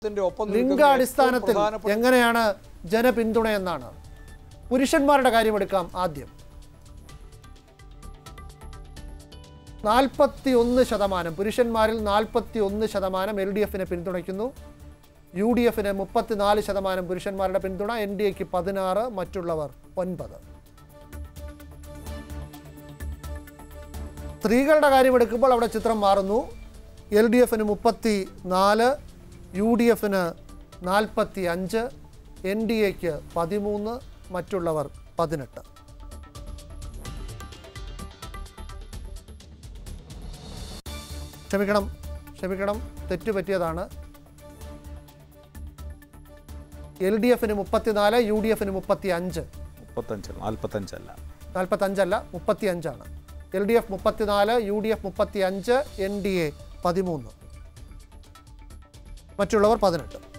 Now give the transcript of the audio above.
ത്തിന്റെ ഒപ്പം നിൽക്കുന്ന ലിംഗാടിസ്ഥാനത്തിൽ ഏറ്റവും പ്രധാനപ്പെട്ട എങ്ങനെയാണ് ജനപിന്തുണ എന്നാണ് പുരുഷന്മാരുടെ കാര്യമെടുക്കാം ആദ്യം നാൽപ്പത്തി ഒന്ന് ശതമാനം പുരുഷന്മാരിൽ നാൽപ്പത്തി ഒന്ന് ശതമാനം എൽ ഡി എഫിനെ പിന്തുണയ്ക്കുന്നു യു ഡി എഫിന് മുപ്പത്തിനാല് ശതമാനം പുരുഷന്മാരുടെ പിന്തുണ എൻ ഡി എക്ക് പതിനാറ് മറ്റുള്ളവർ ഒൻപത് സ്ത്രീകളുടെ കാര്യമെടുക്കുമ്പോൾ അവിടെ ചിത്രം മാറുന്നു എൽ ഡി എഫിന് മുപ്പത്തി നാല് യു ഡി എഫിന് നാൽപ്പത്തി അഞ്ച് എൻ ഡി എക്ക് പതിമൂന്ന് മറ്റുള്ളവർ പതിനെട്ട് ക്ഷമിക്കണം ക്ഷമിക്കണം തെറ്റുപറ്റിയതാണ് എൽ ഡി എഫിന് മുപ്പത്തിനാല് യു ഡി എഫിന് മുപ്പത്തി അഞ്ച് മുപ്പത്തഞ്ച് നാൽപ്പത്തഞ്ചല്ല നാൽപ്പത്തഞ്ചല്ല മുപ്പത്തി അഞ്ചാണ് എൽ ഡി എഫ് മുപ്പത്തിനാല് യു ഡി എഫ് മുപ്പത്തി അഞ്ച് എൻ ഡി എ പതിമൂന്ന് മറ്റുള്ളവർ പതിനെട്ട്